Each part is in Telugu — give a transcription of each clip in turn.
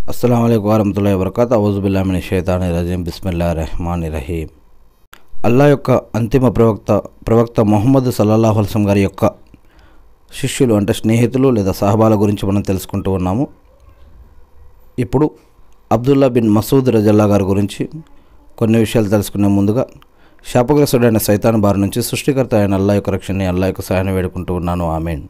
అస్సలం అయికు వరహతుల్లా వరకత్ అవుజుబుల్లామిని షైతాని రజీం బిస్మిల్లా రెహమాన్ రహీం అల్లా యొక్క అంతిమ ప్రవక్త ప్రవక్త మొహమ్మద్ సల్లల్లాహు అల్సం గారి యొక్క శిష్యులు అంటే స్నేహితులు లేదా సహబాల గురించి మనం తెలుసుకుంటూ ఉన్నాము ఇప్పుడు అబ్దుల్లా బిన్ మసూద్ రజల్లా గారి గురించి కొన్ని విషయాలు తెలుసుకునే ముందుగా శాపగ్రస్తుడైన సైతాన్ బారి నుంచి సృష్టికర్త అయిన అల్లా యొక్క రక్షణని అల్లా యొక్క సహాయాన్ని వేడుకుంటూ ఉన్నాను ఆమెన్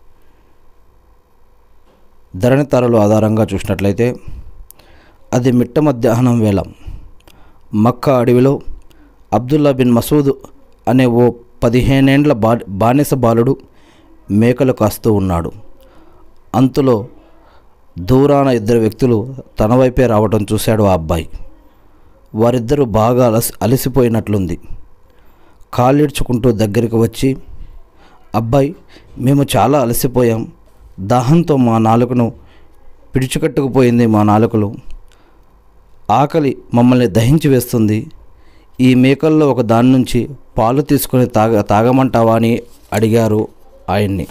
ధరణి తారలు ఆధారంగా చూసినట్లయితే అది మిట్ట మధ్యాహ్నం వేళ మక్కా అడవిలో అబ్దుల్లా బిన్ మసూద్ అనే ఓ పదిహేనేండ్ల బా బానిస బాలుడు మేకలు కాస్తూ ఉన్నాడు అంతులో దూరాన ఇద్దరు వ్యక్తులు తన వైపే రావటం చూశాడు ఆ అబ్బాయి వారిద్దరూ బాగా అలసి అలసిపోయినట్లుంది కాళ్ళిడ్చుకుంటూ దగ్గరికి వచ్చి అబ్బాయి మేము చాలా అలసిపోయాం దాహంతో మా నాలుకను పిడిచికట్టుకుపోయింది మా నాలుకలు ఆకలి మమ్మల్ని దహించి వేస్తుంది ఈ మేకల్లో ఒక దాని నుంచి పాలు తీసుకొని తాగ తాగమంటావా అని అడిగారు ఆయన్ని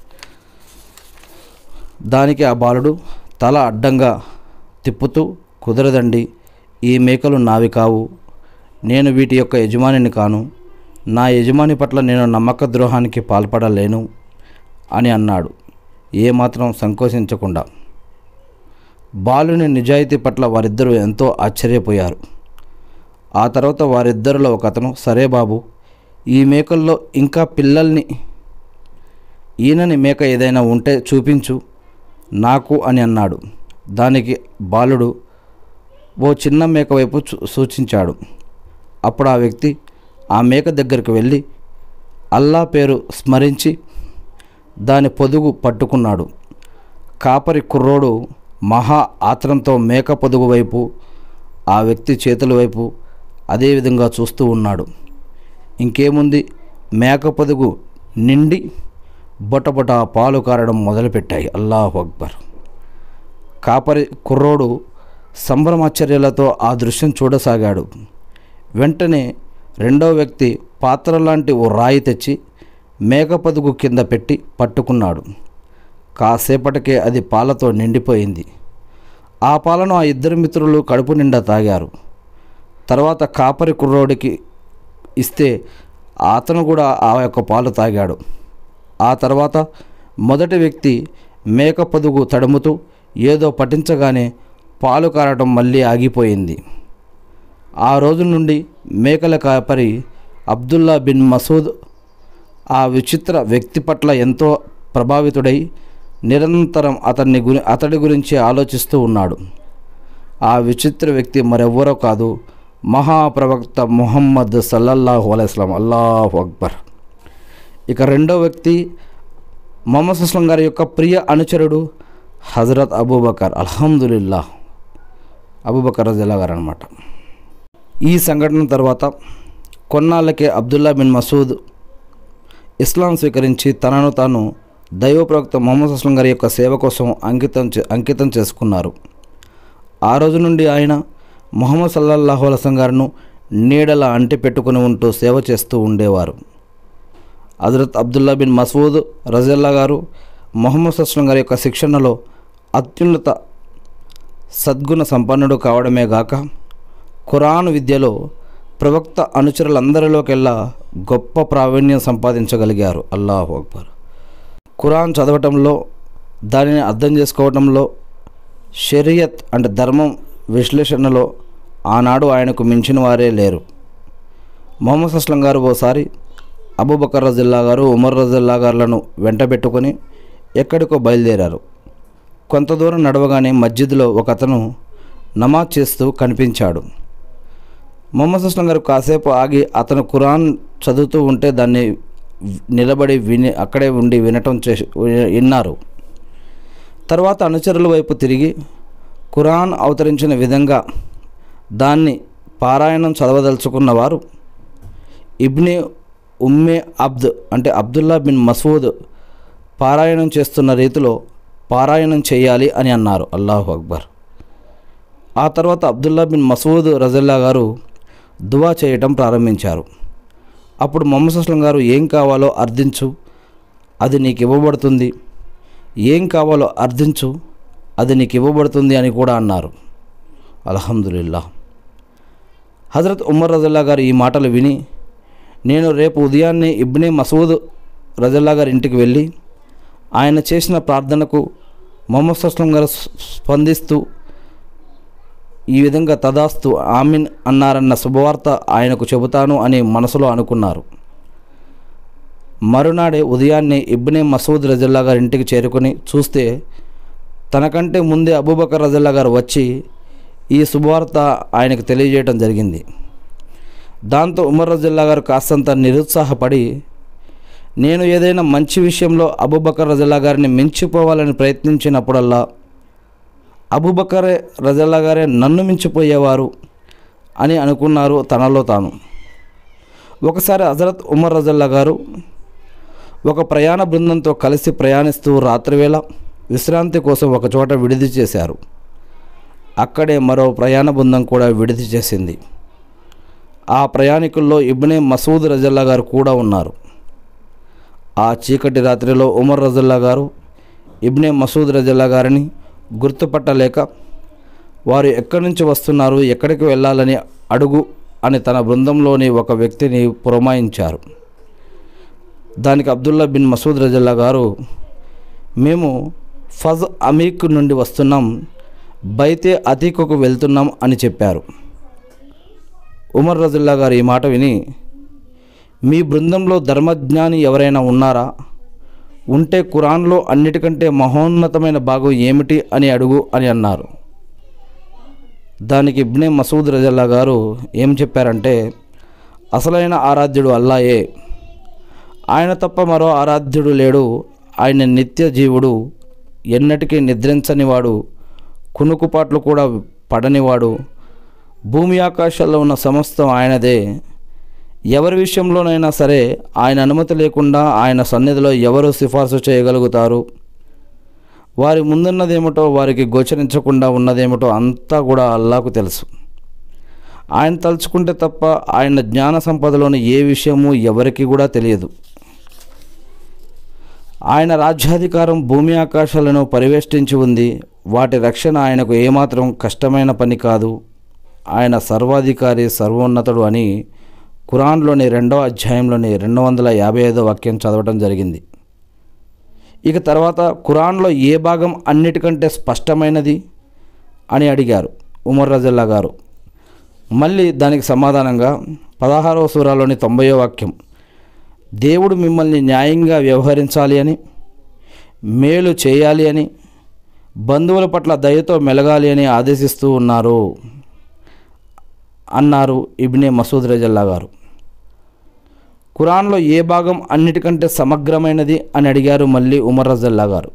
దానికి ఆ బాలుడు తల అడ్డంగా తిప్పుతూ కుదరదండి ఈ మేకలు నావి కావు నేను వీటి యొక్క యజమానిని కాను నా యజమాని పట్ల నేను నమ్మక ద్రోహానికి పాల్పడలేను అని అన్నాడు ఏమాత్రం సంకోచించకుండా బాలుని నిజాయితీ పట్ల వారిద్దరూ ఎంతో ఆశ్చర్యపోయారు ఆ తర్వాత వారిద్దరిలో ఒక అతను సరే బాబు ఈ మేకల్లో ఇంకా పిల్లల్ని ఈయనని మేక ఏదైనా ఉంటే చూపించు నాకు అని అన్నాడు దానికి బాలుడు ఓ చిన్న మేక వైపు చూ- సూచించాడు అప్పుడు ఆ వ్యక్తి ఆ మేక దగ్గరికి వెళ్ళి అల్లా పేరు స్మరించి దాని పొదుగు పట్టుకున్నాడు కాపరి కుర్రోడు మహా ఆత్రంతో మేక పొదుగు వైపు ఆ వ్యక్తి చేతుల వైపు అదేవిధంగా చూస్తూ ఉన్నాడు ఇంకేముంది మేక పొదుగు నిండి బొటబొట పాలు కారడం మొదలుపెట్టాయి అల్లాహు అక్బర్ కాపరి కుర్రోడు సంభ్రమాశ్చర్యాలతో ఆ దృశ్యం చూడసాగాడు వెంటనే రెండో వ్యక్తి పాత్ర లాంటి ఓ రాయి తెచ్చి మేకపదుగు కింద పెట్టి పట్టుకున్నాడు కాసేపటికే అది పాలతో నిండిపోయింది ఆ పాలను ఆ ఇద్దరు మిత్రులు కడుపు నిండా తాగారు తర్వాత కాపరి కుర్రోడికి ఇస్తే అతను కూడా ఆ యొక్క పాలు తాగాడు ఆ తర్వాత మొదటి వ్యక్తి మేక పొదుగు తడుముతూ ఏదో పఠించగానే పాలు కారటం మళ్ళీ ఆగిపోయింది ఆ రోజు నుండి మేకల కాపరి అబ్దుల్లా బిన్ మసూద్ ఆ విచిత్ర వ్యక్తి పట్ల ఎంతో ప్రభావితుడై నిరంతరం అతన్ని గురి అతడి గురించి ఆలోచిస్తూ ఉన్నాడు ఆ విచిత్ర వ్యక్తి మరెవ్వరో కాదు మహాప్రవక్త ముహమ్మద్ సల్లల్లాహు అలైస్లాం అల్లాహు అక్బర్ ఇక రెండో వ్యక్తి మొహమ్మద్ సుస్లం గారి యొక్క ప్రియ అనుచరుడు హజరత్ అబూబకర్ అల్హమ్దుల్లా అబూబకర్ రజల్లా గారు అనమాట ఈ సంఘటన తర్వాత కొన్నాళ్ళకే అబ్దుల్లా బిన్ మసూద్ ఇస్లాం స్వీకరించి తనను తాను దైవ ప్రవక్త మొహమ్మద్ అస్లం గారి యొక్క సేవ కోసం అంకితం చే- అంకితం చేసుకున్నారు ఆ రోజు నుండి ఆయన మొహమ్మద్ సల్లల్లాహు అలసం గారిను నీడల అంటి పెట్టుకుని ఉంటూ సేవ చేస్తూ ఉండేవారు హజరత్ అబ్దుల్లా బిన్ మసూద్ రజల్లా గారు మొహమ్మద్ అస్లం గారి యొక్క శిక్షణలో అత్యున్నత సద్గుణ సంపన్నుడు కావడమే గాక ఖురాన్ విద్యలో ప్రవక్త అనుచరులందరిలోకెల్లా గొప్ప ప్రావీణ్యం సంపాదించగలిగారు అల్లాహు అక్బర్ ఖురాన్ చదవటంలో దానిని అర్థం చేసుకోవటంలో షరియత్ అంటే ధర్మం విశ్లేషణలో ఆనాడు ఆయనకు మించిన వారే లేరు మొహమ్మద్ అస్లం గారు ఓసారి అబూబకర్ రజిల్లా గారు ఉమర్ రజిల్లా గారులను వెంటబెట్టుకొని ఎక్కడికో బయలుదేరారు కొంత దూరం నడవగానే మస్జిద్లో ఒక అతను నమాజ్ చేస్తూ కనిపించాడు మొహమ్మద్ అస్లం గారు కాసేపు ఆగి అతను ఖురాన్ చదువుతూ ఉంటే దాన్ని నిలబడి విని అక్కడే ఉండి వినటం చే విన్నారు తర్వాత అనుచరుల వైపు తిరిగి ఖురాన్ అవతరించిన విధంగా దాన్ని పారాయణం చదవదలుచుకున్న వారు ఇబ్నే ఉమ్మే అబ్ద్ అంటే అబ్దుల్లా బిన్ మసూద్ పారాయణం చేస్తున్న రీతిలో పారాయణం చేయాలి అని అన్నారు అల్లాహు అక్బర్ ఆ తర్వాత అబ్దుల్లా బిన్ మసూద్ రజల్లా గారు దువా చేయటం ప్రారంభించారు అప్పుడు మొహమ్మద్ అస్లం గారు ఏం కావాలో అర్థించు అది నీకు ఇవ్వబడుతుంది ఏం కావాలో అర్థించు అది నీకు ఇవ్వబడుతుంది అని కూడా అన్నారు అల్హమ్దులిల్లా హజరత్ ఉమర్ రజల్లా గారు ఈ మాటలు విని నేను రేపు ఉదయాన్నే ఇబ్నే మసూద్ రజల్లా గారి ఇంటికి వెళ్ళి ఆయన చేసిన ప్రార్థనకు మొహమ్మద్ సస్లం గారు స్పందిస్తూ ఈ విధంగా తదాస్తు ఆమిన్ అన్నారన్న శుభవార్త ఆయనకు చెబుతాను అని మనసులో అనుకున్నారు మరునాడే ఉదయాన్నే ఇబ్నే మసూద్ రజల్లా గారి ఇంటికి చేరుకొని చూస్తే తనకంటే ముందే అబూబకర్ రజల్లా గారు వచ్చి ఈ శుభవార్త ఆయనకు తెలియజేయడం జరిగింది దాంతో ఉమర్ రజల్లా గారు కాస్తంత నిరుత్సాహపడి నేను ఏదైనా మంచి విషయంలో అబూబకర్ రజల్లా గారిని మించిపోవాలని ప్రయత్నించినప్పుడల్లా అబూబకరే రజల్లా గారే నన్ను మించిపోయేవారు అని అనుకున్నారు తనలో తాను ఒకసారి హజరత్ ఉమర్ రజల్లా గారు ఒక ప్రయాణ బృందంతో కలిసి ప్రయాణిస్తూ రాత్రివేళ విశ్రాంతి కోసం ఒక చోట విడిది చేశారు అక్కడే మరో ప్రయాణ బృందం కూడా విడిది చేసింది ఆ ప్రయాణికుల్లో ఇబ్నే మసూద్ రజల్లా గారు కూడా ఉన్నారు ఆ చీకటి రాత్రిలో ఉమర్ రజల్లా గారు ఇబ్నే మసూద్ రజల్లా గారిని గుర్తుపట్టలేక వారు ఎక్కడి నుంచి వస్తున్నారు ఎక్కడికి వెళ్ళాలని అడుగు అని తన బృందంలోని ఒక వ్యక్తిని పురమాయించారు దానికి అబ్దుల్లా బిన్ మసూద్ రజల్లా గారు మేము ఫజ్ అమీక్ నుండి వస్తున్నాం బైతే అతీకుకు వెళ్తున్నాం అని చెప్పారు ఉమర్ రజుల్లా గారు ఈ మాట విని మీ బృందంలో ధర్మజ్ఞాని ఎవరైనా ఉన్నారా ఉంటే ఖురాన్లో అన్నిటికంటే మహోన్నతమైన భాగం ఏమిటి అని అడుగు అని అన్నారు దానికి ఇబ్నే మసూద్ రజల్లా గారు ఏం చెప్పారంటే అసలైన ఆరాధ్యుడు అల్లాయే ఆయన తప్ప మరో ఆరాధ్యుడు లేడు ఆయన నిత్య జీవుడు ఎన్నటికీ నిద్రించనివాడు కునుకుపాట్లు కూడా పడనివాడు భూమి ఆకాశాల్లో ఉన్న సమస్తం ఆయనదే ఎవరి విషయంలోనైనా సరే ఆయన అనుమతి లేకుండా ఆయన సన్నిధిలో ఎవరు సిఫార్సు చేయగలుగుతారు వారి ముందున్నదేమిటో వారికి గోచరించకుండా ఉన్నదేమిటో అంతా కూడా అల్లాకు తెలుసు ఆయన తలుచుకుంటే తప్ప ఆయన జ్ఞాన సంపదలోని ఏ విషయము ఎవరికి కూడా తెలియదు ఆయన రాజ్యాధికారం భూమి ఆకాశాలను పరివేష్టించి ఉంది వాటి రక్షణ ఆయనకు ఏమాత్రం కష్టమైన పని కాదు ఆయన సర్వాధికారి సర్వోన్నతుడు అని ఖురాన్లోని రెండవ అధ్యాయంలోని రెండు వందల యాభై ఐదో వాక్యం చదవటం జరిగింది ఇక తర్వాత ఖురాన్లో ఏ భాగం అన్నిటికంటే స్పష్టమైనది అని అడిగారు ఉమర్ రజల్లా గారు మళ్ళీ దానికి సమాధానంగా పదహారవ సూరాలోని తొంభయో వాక్యం దేవుడు మిమ్మల్ని న్యాయంగా వ్యవహరించాలి అని మేలు చేయాలి అని బంధువుల పట్ల దయతో మెలగాలి అని ఆదేశిస్తూ ఉన్నారు అన్నారు ఇబ్నే మసూద్ రజల్లా గారు ఖురాన్లో ఏ భాగం అన్నిటికంటే సమగ్రమైనది అని అడిగారు మళ్ళీ ఉమర్ రజల్లా గారు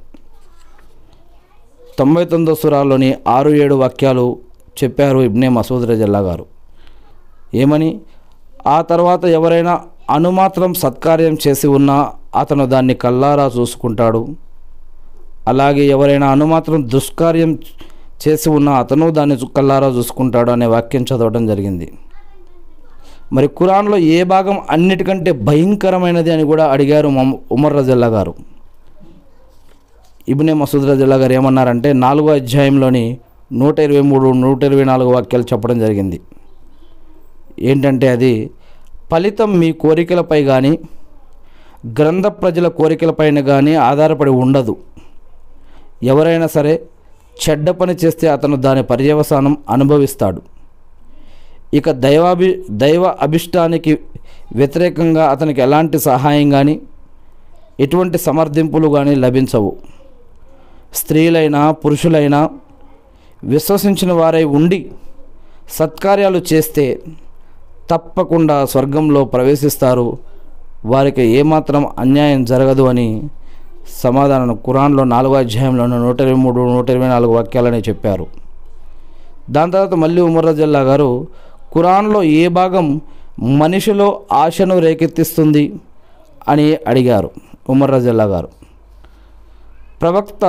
తొంభై తొమ్మిదో సురాల్లోని ఆరు ఏడు వాక్యాలు చెప్పారు ఇబ్నే మసూద్ రజల్లా గారు ఏమని ఆ తర్వాత ఎవరైనా అనుమాత్రం సత్కార్యం చేసి ఉన్నా అతను దాన్ని కల్లారా చూసుకుంటాడు అలాగే ఎవరైనా అనుమాత్రం దుష్కార్యం చేసి ఉన్న అతను దాన్ని కల్లారా చూసుకుంటాడు అనే వాక్యం చదవడం జరిగింది మరి ఖురాన్లో ఏ భాగం అన్నిటికంటే భయంకరమైనది అని కూడా అడిగారు మమ్- ఉమర్ రజల్లా గారు ఇబ్నే మసూద్ రజల్లా గారు ఏమన్నారంటే నాలుగో అధ్యాయంలోని నూట ఇరవై మూడు నూట ఇరవై నాలుగు వాక్యాలు చెప్పడం జరిగింది ఏంటంటే అది ఫలితం మీ కోరికలపై కానీ గ్రంథ ప్రజల కోరికలపైన కానీ ఆధారపడి ఉండదు ఎవరైనా సరే చెడ్డ పని చేస్తే అతను దాని పర్యవసానం అనుభవిస్తాడు ఇక దైవాభి దైవ అభిష్టానికి వ్యతిరేకంగా అతనికి ఎలాంటి సహాయం కానీ ఎటువంటి సమర్థింపులు కానీ లభించవు స్త్రీలైనా పురుషులైనా విశ్వసించిన వారై ఉండి సత్కార్యాలు చేస్తే తప్పకుండా స్వర్గంలో ప్రవేశిస్తారు వారికి ఏమాత్రం అన్యాయం జరగదు అని సమాధానం ఖురాన్లో నాలుగో అధ్యాయంలోని నూట ఇరవై మూడు నూట ఇరవై నాలుగు వాక్యాలని చెప్పారు దాని తర్వాత మళ్ళీ ఉమర్ రజల్లా గారు ఖురాన్లో ఏ భాగం మనిషిలో ఆశను రేకెత్తిస్తుంది అని అడిగారు ఉమర్ రజల్లా గారు ప్రవక్త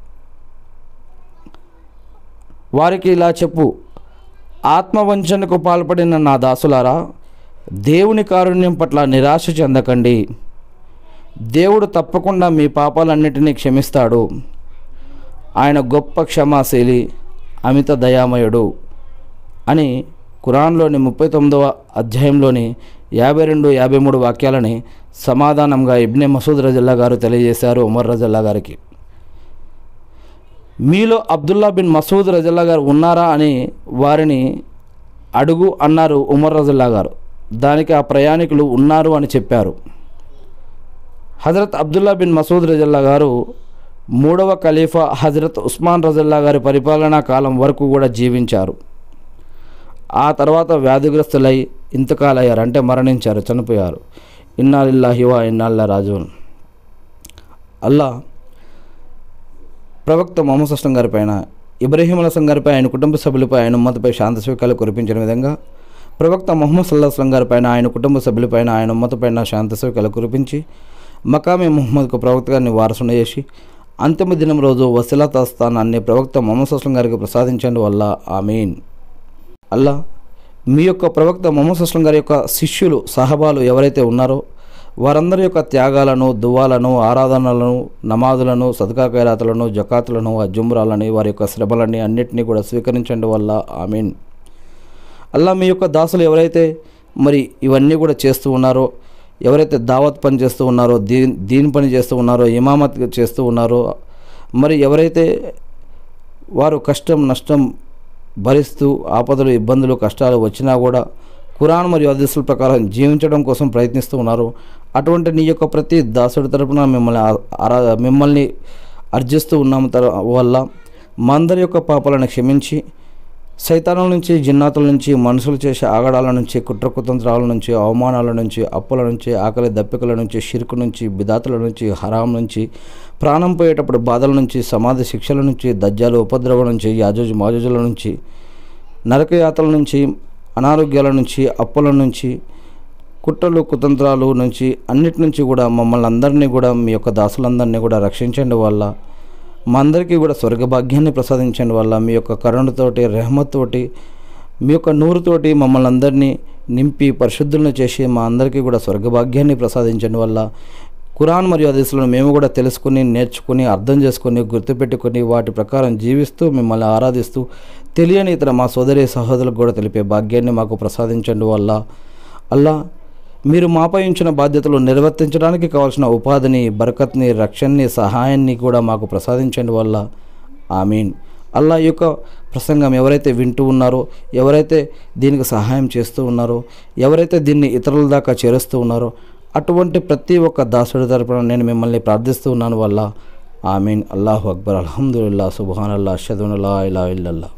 వారికి ఇలా చెప్పు ఆత్మవంచనకు పాల్పడిన నా దాసులారా దేవుని కారుణ్యం పట్ల నిరాశ చెందకండి దేవుడు తప్పకుండా మీ పాపాలన్నిటినీ క్షమిస్తాడు ఆయన గొప్ప క్షమాశీలి అమిత దయామయుడు అని ఖురాన్లోని ముప్పై తొమ్మిదవ అధ్యాయంలోని యాభై రెండు యాభై మూడు వాక్యాలని సమాధానంగా ఇబ్నే మసూద్ రజల్లా గారు తెలియజేశారు ఉమర్ రజల్లా గారికి మీలో అబ్దుల్లా బిన్ మసూద్ రజల్లా గారు ఉన్నారా అని వారిని అడుగు అన్నారు ఉమర్ రజల్లా గారు దానికి ఆ ప్రయాణికులు ఉన్నారు అని చెప్పారు హజరత్ అబ్దుల్లా బిన్ మసూద్ రజల్లా గారు మూడవ ఖలీఫా హజరత్ ఉస్మాన్ రజల్లా గారి పరిపాలనా కాలం వరకు కూడా జీవించారు ఆ తర్వాత వ్యాధిగ్రస్తులై ఇంతకాలయ్యారు అంటే మరణించారు చనిపోయారు ఇన్నాలిల్లాహివా ఇన్నాళ్ళ రాజున్ అల్లా ప్రవక్త మొహమ్మద్ అస్లం గారి పైన ఇబ్రహీం అలసం గారిపై ఆయన కుటుంబ సభ్యులపై ఆయన ఉమ్మతపై శాంత స్వీకాలు కురిపించిన విధంగా ప్రవక్త మొహమ్మద్ సల్లాహ్ అస్లం గారి పైన ఆయన కుటుంబ సభ్యులపైన ఆయన ఉమ్మతపైన శాంత స్వీకాలు కురిపించి మకామే ముహమ్మద్కు ప్రవక్త గారిని వారసున చేసి అంతిమ దినం రోజు వసిలత స్థానాన్ని ప్రవక్త మొహమ్మద్ అస్లం గారికి ప్రసాదించండి వల్ల ఆమీన్ అల్లా మీ యొక్క ప్రవక్త మొహమ్మద్ అస్లం గారి యొక్క శిష్యులు సహబాలు ఎవరైతే ఉన్నారో వారందరి యొక్క త్యాగాలను దువాలను ఆరాధనలను నమాజులను సదకా ఖైరాతులను జకాతులను అజుమ్రాలని వారి యొక్క శ్రమలని అన్నిటినీ కూడా స్వీకరించండి వల్ల ఆమీన్ అల్లా మీ యొక్క దాసులు ఎవరైతే మరి ఇవన్నీ కూడా చేస్తూ ఉన్నారో ఎవరైతే దావత్ పని చేస్తూ ఉన్నారో దీన్ దీని పని చేస్తూ ఉన్నారో ఇమామత్ చేస్తూ ఉన్నారో మరి ఎవరైతే వారు కష్టం నష్టం భరిస్తూ ఆపదలు ఇబ్బందులు కష్టాలు వచ్చినా కూడా ఖురాన్ మరియు హదీసుల ప్రకారం జీవించడం కోసం ప్రయత్నిస్తూ ఉన్నారు అటువంటి నీ యొక్క ప్రతి దాసుడి తరపున మిమ్మల్ని ఆ- ఆరా మిమ్మల్ని అర్జిస్తూ ఉన్నాము తర వల్ల మా అందరి యొక్క పాపాలను క్షమించి సైతానుల నుంచి జిన్నాతుల నుంచి మనుషులు చేసే ఆగడాల నుంచి కుట్ర కుతంత్రాల నుంచి అవమానాల నుంచి అప్పుల నుంచి ఆకలి దప్పికల నుంచి షిర్కు నుంచి బిదాతుల నుంచి హరాం నుంచి ప్రాణం పోయేటప్పుడు బాధల నుంచి సమాధి శిక్షల నుంచి దజ్జాలు ఉపద్రవం నుంచి యాజోజు మాజోజుల నుంచి నరకయాతల నుంచి అనారోగ్యాల నుంచి అప్పుల నుంచి కుట్రలు కుతంత్రాలు నుంచి అన్నిటి నుంచి కూడా మమ్మల్ని అందరినీ కూడా మీ యొక్క దాసులందరినీ కూడా రక్షించండి వల్ల మా అందరికీ కూడా స్వర్గభాగ్యాన్ని ప్రసాదించండి వల్ల మీ యొక్క కరుణతోటి రెహమత్తోటి మీ యొక్క నూరుతోటి మమ్మల్ని అందరినీ నింపి పరిశుద్ధులను చేసి మా అందరికీ కూడా స్వర్గభాగ్యాన్ని ప్రసాదించండి వల్ల ఖురాన్ మరియు హదీసులను మేము కూడా తెలుసుకుని నేర్చుకుని అర్థం చేసుకుని గుర్తుపెట్టుకుని వాటి ప్రకారం జీవిస్తూ మిమ్మల్ని ఆరాధిస్తూ తెలియని ఇతర మా సోదరి సహోదరులకు కూడా తెలిపే భాగ్యాన్ని మాకు ప్రసాదించండి వల్ల అల్లా మీరు మాపై ఉంచిన బాధ్యతలు నిర్వర్తించడానికి కావాల్సిన ఉపాధిని బరకత్ని రక్షణని సహాయాన్ని కూడా మాకు ప్రసాదించండి వల్ల ఆమీన్ అల్లా ఈ యొక్క ప్రసంగం ఎవరైతే వింటూ ఉన్నారో ఎవరైతే దీనికి సహాయం చేస్తూ ఉన్నారో ఎవరైతే దీన్ని ఇతరుల దాకా చేరుస్తూ ఉన్నారో అటువంటి ప్రతి ఒక్క దాసుడి తరపున నేను మిమ్మల్ని ప్రార్థిస్తూ ఉన్నాను వల్ల ఆమీన్ అల్లాహు అక్బర్ అల్హమ్దుల్లా సుబాన్ అల్లా అషదుల్లా ఇలా ఇల్లల్లా